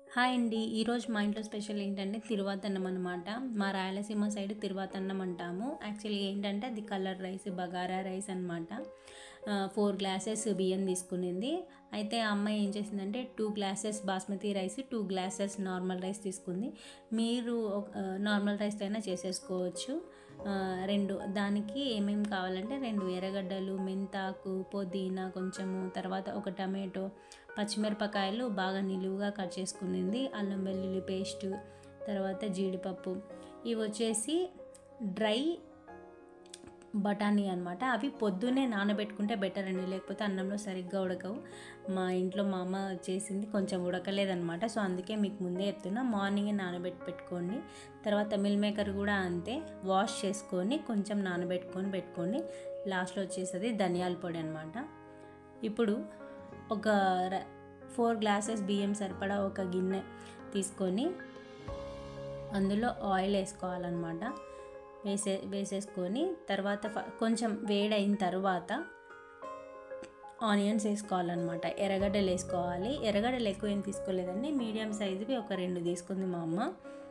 hi అండి ఈరోజు మా ఇంట్లో స్పెషల్ ఏంటంటే తిరువాతన్నం అనమాట మా రాయలసీమ సైడ్ తిరువాతన్నం అంటాము యాక్చువల్లీ ఏంటంటే అది కలర్ రైస్ బగారా రైస్ అనమాట ఫోర్ గ్లాసెస్ బియ్యం తీసుకునింది అయితే ఆ అమ్మాయి ఏం చేసిందంటే two glasses basmati rice two glasses normal rice తీసుకుంది మీరు నార్మల్ రైస్ అయినా చేసేసుకోవచ్చు ఆ, రెండు దానికి ఏమేమి కావాలంటే రెండు ఎర్రగడ్డలు మెంతాకు పుదీనా కొంచెము తర్వాత ఒక టమాటో పచ్చిమిరపకాయలు బాగా నిలువుగా కట్ చేసుకునింది అల్లం వెల్లుల్లి పేస్ట్ తర్వాత జీడిపప్పు ఇవి వచ్చేసి డ్రై బఠానీ అనమాట అవి పొద్దున్నే నానబెట్టుకుంటే బెటర్ అండి లేకపోతే అన్నంలో సరిగ్గా ఉడకవు మా ఇంట్లో మా అమ్మ చేసింది కొంచెం ఉడకలేదనమాట సో అందుకే మీకు ముందే చెప్తున్నా మార్నింగే నానబెట్టి పెట్టుకోండి తర్వాత మిల్ మేకర్ కూడా అంతే వాష్ చేసుకొని కొంచెం నానబెట్టుకొని పెట్టుకోండి లాస్ట్లో వచ్చేసరి ధనియాల పొడి అనమాట ఇప్పుడు ఒక ఫోర్ గ్లాసెస్ బియ్యం సరిపడా ఒక గిన్నె తీసుకొని అందులో ఆయిల్ వేసుకోవాలన్నమాట వేసే వేసేసుకొని తర్వాత ఫ- కొంచెం వేడైన తర్వాత ఆనియన్స్ వేసుకోవాలన్నమాట ఎర్రగడ్డలు వేసుకోవాలి ఎర్రగడ్డలు ఎక్కువ ఏం తీసుకోలేదండి మీడియం సైజువి ఒక రెండు తీసుకుంది మా అమ్మ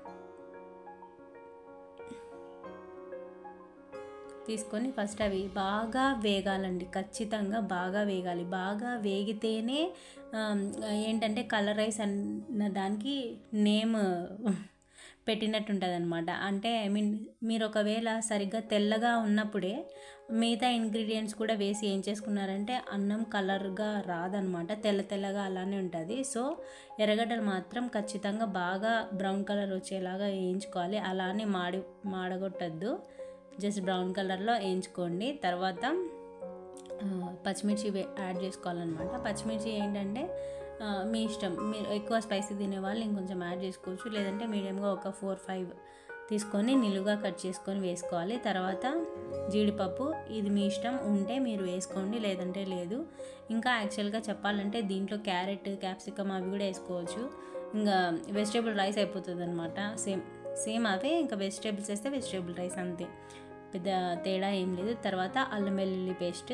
తీసుకొని ఫస్ట్ అవి బాగా వేగాలండి ఖచ్చితంగా బాగా వేగాలి బాగా వేగితేనే ఆమ్, ఏంటంటే కలర్ రైస్ అన్న దానికి నేమ్ పెట్టినట్టు ఉంటుంది అనమాట అంటే ఐ మీన్ మీరు ఒకవేళ సరిగ్గా తెల్లగా ఉన్నప్పుడే మిగతా ఇంగ్రీడియంట్స్ కూడా వేసి ఏం చేసుకున్నారంటే అన్నం కలర్గా రాదనమాట తెల్ల తెల్లగా అలానే ఉంటుంది సో ఎర్రగడ్డలు మాత్రం ఖచ్చితంగా బాగా బ్రౌన్ కలర్ వచ్చేలాగా వేయించుకోవాలి అలానే మాడి మాడగొట్టద్దు జస్ట్ బ్రౌన్ కలర్లో వేయించుకోండి తర్వాత ఆ, పచ్చిమిర్చి వే- యాడ్ చేసుకోవాలన్నమాట పచ్చిమిర్చి ఏంటంటే ఆ, మీ ఇష్టం మీరు ఎక్కువ స్పైసీ తినే వాళ్ళు ఇంకొంచెం యాడ్ చేసుకోవచ్చు లేదంటే మీడియంగా ఒక ఫోర్ ఫైవ్ తీసుకొని నిలువుగా కట్ చేసుకొని వేసుకోవాలి తర్వాత జీడిపప్పు ఇది మీ ఇష్టం ఉంటే మీరు వేసుకోండి లేదంటే లేదు ఇంకా యాక్చువల్గా చెప్పాలంటే దీంట్లో క్యారెట్ క్యాప్సికమ్ అవి కూడా వేసుకోవచ్చు ఇంకా వెజిటేబుల్ రైస్ అయిపోతుంది అనమాట సేమ్ సేమ్ అవే ఇంకా వెజిటేబుల్స్ వేస్తే వెజిటేబుల్ రైస్ అంతే పెద్ద తేడా ఏం లేదు తర్వాత అల్లం వెల్లుల్లి పేస్ట్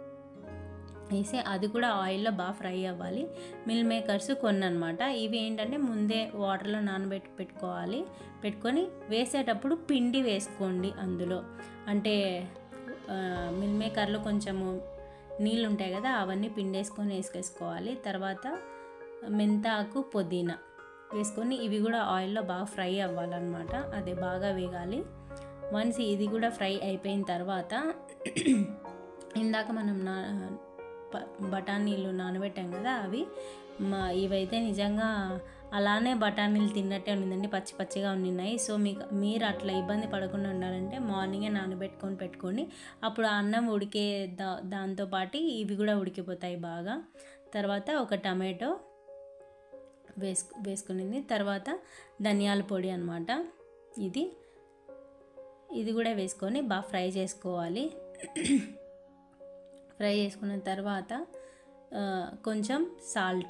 వేసి అది కూడా ఆయిల్లో బాగా ఫ్రై అవ్వాలి మిల్ మేకర్స్ కొన్ని అనమాట ఇవి ఏంటంటే ముందే వాటర్లో నానబెట్టి పెట్టుకోవాలి పెట్టుకొని వేసేటప్పుడు పిండి వేసుకోండి అందులో అంటే ఆ, మిల్ మేకర్లో కొంచెము నీళ్ళు ఉంటాయి కదా అవన్నీ పిండి వేసుకొని వేసుకేసుకోవాలి తర్వాత మెంతాకు పుదీనా వేసుకొని ఇవి కూడా ఆయిల్లో బాగా ఫ్రై అవ్వాలన్నమాట అదే బాగా వేగాలి వన్స్ ఇది కూడా ఫ్రై అయిపోయిన తర్వాత ఇందాక మనం నా ప- బఠానీలు నానబెట్టాం కదా అవి మా ఇవైతే నిజంగా అలానే బఠానీలు తిన్నట్టే ఉండిందండి పచ్చి పచ్చిగా ఉన్నాయి సో మీకు మీరు అట్లా ఇబ్బంది పడకుండా ఉండాలంటే మార్నింగే నానబెట్టుకొని పెట్టుకోండి అప్పుడు ఆ అన్నం ఉడికే దా దాంతోపాటు ఇవి కూడా ఉడికిపోతాయి బాగా తర్వాత ఒక టమాటో వేసుకు వేసుకునింది తర్వాత ధనియాల పొడి అనమాట ఇది ఇది కూడా వేసుకొని బాగా ఫ్రై చేసుకోవాలి ఫ్రై చేసుకున్న తర్వాత ఆ, కొంచెం సాల్ట్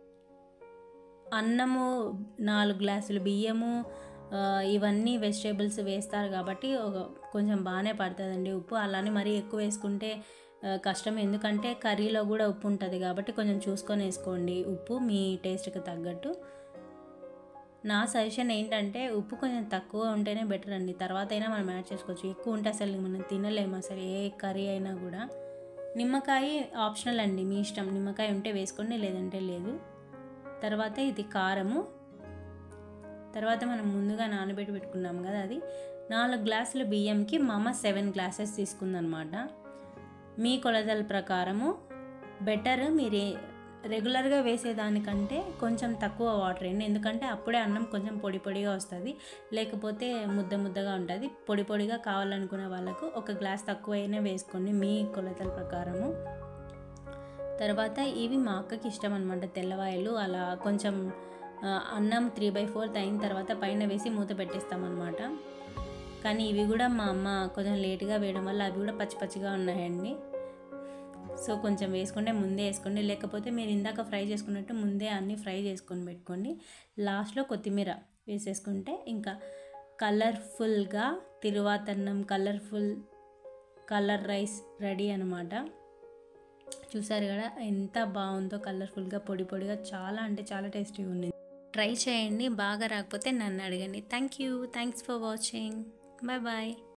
అన్నము నాలుగు గ్లాసులు బియ్యము ఆ, ఇవన్నీ వెజిటేబుల్స్ వేస్తారు కాబట్టి ఒక కొంచెం బాగానే పడుతుందండి ఉప్పు అలానే మరీ ఎక్కువ వేసుకుంటే ఆ, కష్టం ఎందుకంటే కర్రీలో కూడా ఉప్పు ఉంటుంది కాబట్టి కొంచెం చూసుకొని వేసుకోండి ఉప్పు మీ టేస్ట్కి తగ్గట్టు నా సజెషన్ ఏంటంటే ఉప్పు కొంచెం తక్కువ ఉంటేనే బెటర్ అండి తర్వాత అయినా మనం యాడ్ చేసుకోవచ్చు ఎక్కువ ఉంటే అసలు మనం తినలేము అసలు ఏ కర్రీ అయినా కూడా నిమ్మకాయ ఆప్షనల్ అండి మీ ఇష్టం నిమ్మకాయ ఉంటే వేసుకోండి లేదంటే లేదు తర్వాత ఇది కారము తర్వాత మనం ముందుగా నానబెట్టి పెట్టుకున్నాం కదా అది నాలుగు గ్లాసుల బియ్యంకి మా అమ్మ సెవెన్ గ్లాసెస్ తీసుకుందనమాట మీ కొలతల ప్రకారము బెటర్ మీరు రెగ్యులర్గా వేసేదానికంటే కొంచెం తక్కువ వాటర్ వేయండి ఎందుకంటే అప్పుడే అన్నం కొంచెం పొడి పొడిగా వస్తుంది లేకపోతే ముద్ద ముద్దగా ఉంటుంది పొడి పొడిగా కావాలనుకునే వాళ్ళకు ఒక గ్లాస్ తక్కువ అయినా వేసుకోండి మీ కొలతల ప్రకారము తర్వాత ఇవి మా అక్కకి ఇష్టం అనమాట తెల్లవాయలు అలా కొంచెం ఆ, అన్నం త్రీ బై ఫోర్త్ అయిన తర్వాత పైన వేసి మూత పెట్టేస్తామన్నమాట కానీ ఇవి కూడా మా అమ్మ కొంచెం లేట్గా వేయడం వల్ల అవి కూడా పచ్చి పచ్చిగా ఉన్నాయండి సో కొంచెం వేసుకుంటే ముందే వేసుకోండి లేకపోతే మీరు ఇందాక ఫ్రై చేసుకున్నట్టు ముందే అన్నీ ఫ్రై చేసుకొని పెట్టుకోండి లాస్ట్లో కొత్తిమీర వేసేసుకుంటే ఇంకా కలర్ఫుల్గా తిరువాతన్నం కలర్ఫుల్ కలర్ రైస్ రెడీ అనమాట చూసారు కదా ఎంత బాగుందో కలర్ఫుల్గా పొడి పొడిగా చాలా అంటే చాలా టేస్టీగా ఉంది ట్రై చేయండి బాగా రాకపోతే నన్ను అడగండి thank you thanks for watching bye bye